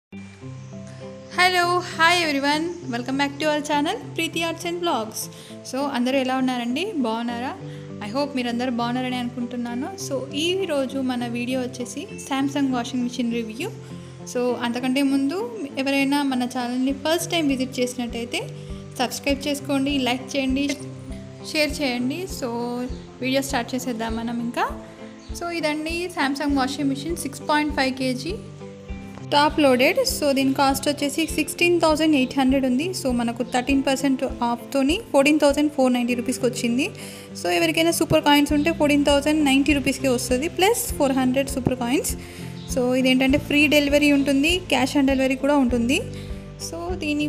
hello hi everyone welcome back to our channel Preethi arts and blogs so అందరూ ఎలా ఉన్నారండి బాగున్నారా ఐ హోప్ మీరందరూ బాగున్నారని అనుకుంటున్నాను సో ఈ రోజు మన వీడియో వచ్చేసి Samsung washing machine review so అంతకంటే ముందు ఎవరైనా మన ఛానల్ని ఫస్ట్ టైం విజిట్ చేసినట్టయితే సబ్స్క్రైబ్ చేసుకోండి లైక్ చేయండి షేర్ చేయండి సో వీడియో స్టార్ట్ చేసేద్దాం మనం ఇంకా సో ఇదండి Samsung washing machine six point five kg top loaded so దీని కాస్ట్ వచ్చేసి సిక్స్టీన్ థౌజండ్ ఎయిట్ హండ్రెడ్ ఉంది సో మనకు థర్టీన్ పర్సెంట్ ఆఫ్తోని ఫోర్టీన్ థౌజండ్ ఫోర్ నైంటీ రూపీస్కి వచ్చింది సో ఎవరికైనా సూపర్ కాయిన్స్ ఉంటే ఫోర్టీన్ థౌజండ్ నైంటీ రూపీస్కి వస్తుంది plus four hundred super coins so ఇదేంటంటే ఫ్రీ డెలివరీ ఉంటుంది క్యాష్ ఆన్ డెలివరీ కూడా ఉంటుంది సో దీని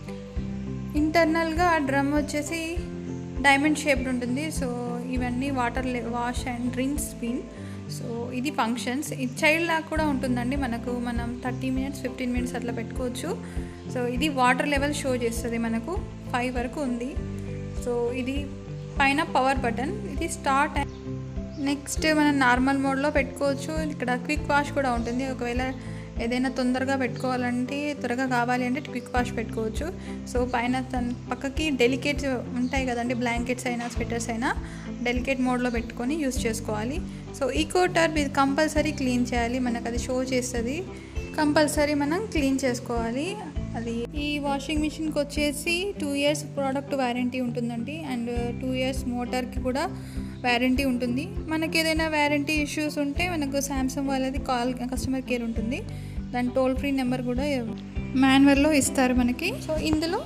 ఇంటర్నల్గా డ్రమ్ వచ్చేసి డైమండ్ షేప్డ్ ఉంటుంది సో ఇవన్నీ water wash and rinse spin so ఇది ఫంక్షన్స్ ఇది చైల్డ్ లాగా కూడా ఉంటుందండి మనకు మనం థర్టీ మినిట్స్ ఫిఫ్టీన్ మినిట్స్ అట్లా పెట్టుకోవచ్చు సో ఇది వాటర్ లెవెల్ షో చేస్తుంది మనకు ఫైవ్ వరకు ఉంది సో ఇది పైన పవర్ బటన్ ఇది స్టార్ట్ నెక్స్ట్ మనం నార్మల్ మోడ్లో పెట్టుకోవచ్చు ఇక్కడ క్విక్ వాష్ కూడా ఉంటుంది ఒకవేళ ఏదైనా తొందరగా పెట్టుకోవాలంటే త్వరగా కావాలి అంటే క్విక్ వాష్ పెట్టుకోవచ్చు సో పైన తన పక్కకి డెలికేట్ ఉంటాయి కదండి బ్లాంకెట్స్ అయినా స్వెటర్స్ అయినా డెలికేట్ మోడ్లో పెట్టుకొని యూస్ చేసుకోవాలి సో ఈకో టర్బ్ ఇది కంపల్సరీ క్లీన్ చేయాలి మనకు అది షో చేస్తుంది కంపల్సరీ మనం క్లీన్ చేసుకోవాలి అది ఈ వాషింగ్ మిషన్కి వచ్చేసి టూ ఇయర్స్ ప్రోడక్ట్ వ్యారంటీ ఉంటుందండి అండ్ టూ ఇయర్స్ మోటార్కి కూడా వ్యారంటీ ఉంటుంది మనకి ఏదైనా వ్యారంటీ ఇష్యూస్ ఉంటే మనకు శాంసంగ్ వాళ్ళది కాల్ కస్టమర్ కేర్ ఉంటుంది దాని టోల్ ఫ్రీ నెంబర్ కూడా మాన్యువల్లో ఇస్తారు మనకి సో ఇందులో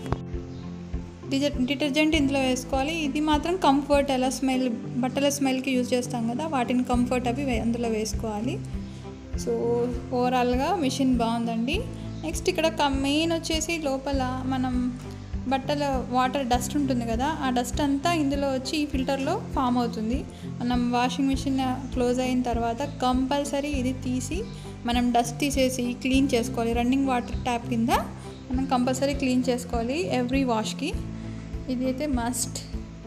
డిజ డిటర్జెంట్ ఇందులో వేసుకోవాలి ఇది మాత్రం కంఫర్ట్ అలా స్మెల్ బట్టల స్మెల్కి యూజ్ చేస్తాం కదా వాటిని కంఫర్ట్ అవి వే- అందులో వేసుకోవాలి సో ఓవరాల్గా మిషన్ బాగుందండి నెక్స్ట్ ఇక్కడ మెయిన్ వచ్చేసి లోపల మనం బట్టల వాటర్ డస్ట్ ఉంటుంది కదా ఆ డస్ట్ అంతా ఇందులో వచ్చి ఈ ఫిల్టర్లో ఫామ్ అవుతుంది మనం వాషింగ్ మిషన్ క్లోజ్ అయిన తర్వాత కంపల్సరీ ఇది తీసి మనం డస్ట్ తీసేసి క్లీన్ చేసుకోవాలి రన్నింగ్ వాటర్ ట్యాప్ కింద మనం కంపల్సరీ క్లీన్ చేసుకోవాలి ఎవ్రీ వాష్కి ఇది అయితే మస్ట్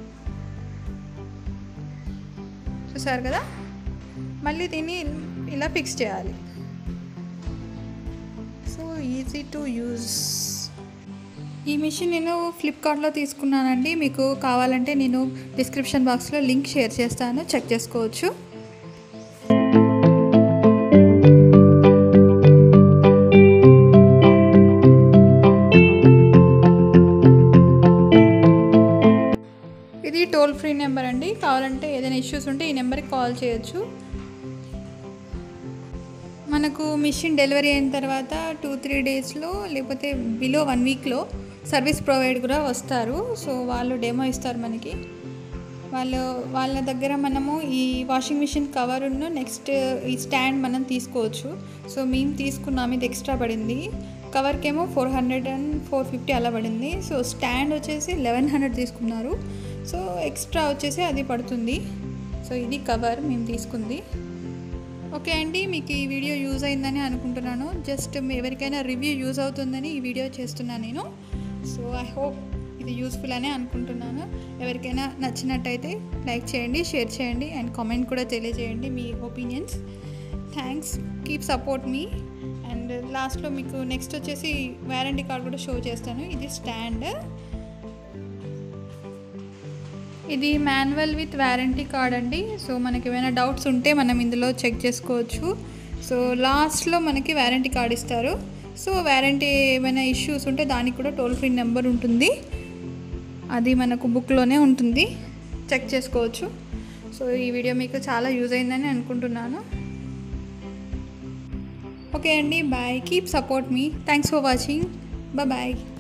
చూసారు కదా మళ్ళీ దీన్ని ఇలా ఫిక్స్ చేయాలి సో ఈజీ టు యూజ్ ఈ మిషన్ నేను ఫ్లిప్కార్ట్లో తీసుకున్నానండి మీకు కావాలంటే నేను డిస్క్రిప్షన్ బాక్స్లో లింక్ షేర్ చేస్తాను చెక్ చేసుకోవచ్చు ఇది టోల్ ఫ్రీ నెంబర్ అండి కావాలంటే ఏదైనా ఇష్యూస్ ఉంటే ఈ నెంబర్కి కాల్ చేయొచ్చు మనకు మిషన్ డెలివరీ అయిన తర్వాత టూ త్రీ డేస్లో లేకపోతే బిలో వన్ వీక్లో సర్వీస్ ప్రొవైడ్ కూడా వస్తారు సో వాళ్ళు డెమో ఇస్తారు మనకి వాళ్ళు వాళ్ళ దగ్గర మనము ఈ వాషింగ్ మిషన్ కవర్ను నెక్స్ట్ ఈ స్టాండ్ మనం తీసుకోవచ్చు సో మేము తీసుకున్నాము ఇది ఎక్స్ట్రా పడింది కవర్కేమో four hundred and four fifty అలా పడింది సో స్టాండ్ వచ్చేసి లెవెన్ హండ్రెడ్ తీసుకున్నారు సో ఎక్స్ట్రా వచ్చేసి అది పడుతుంది సో ఇది కవర్ మేము తీసుకుంది ఓకే అండి మీకు ఈ వీడియో యూజ్ అయిందని అనుకుంటున్నాను జస్ట్ ఎవరికైనా రివ్యూ యూజ్ అవుతుందని ఈ వీడియో చేస్తున్నాను నేను సో ఐ హోప్ ఇది యూస్ఫుల్ అనే అనుకుంటున్నాను ఎవరికైనా నచ్చినట్టయితే లైక్ చేయండి షేర్ చేయండి అండ్ కామెంట్ కూడా తెలియజేయండి మీ ఒపీనియన్స్ థ్యాంక్స్ కీప్ సపోర్ట్ మీ అండ్ లాస్ట్లో మీకు నెక్స్ట్ వచ్చేసి వ్యారంటీ కార్డ్ కూడా షో చేస్తాను ఇది స్టాండ్ ఇది మాన్యువల్ విత్ వ్యారంటీ కార్డ్ అండి సో మనకి ఏమైనా డౌట్స్ ఉంటే మనం ఇందులో చెక్ చేసుకోవచ్చు సో లాస్ట్లో మనకి వ్యారంటీ కార్డ్ ఇస్తారు సో వ్యారంటీ ఏమైనా ఇష్యూస్ ఉంటే దానికి కూడా టోల్ ఫ్రీ నెంబర్ ఉంటుంది అది మనకు బుక్లోనే ఉంటుంది చెక్ చేసుకోవచ్చు సో ఈ వీడియో మీకు చాలా యూజ్ అయిందని అనుకుంటున్నాను ఓకే అండి బాయ్ కీప్ సపోర్ట్ మీ థ్యాంక్స్ ఫర్ వాచింగ్ బాయ్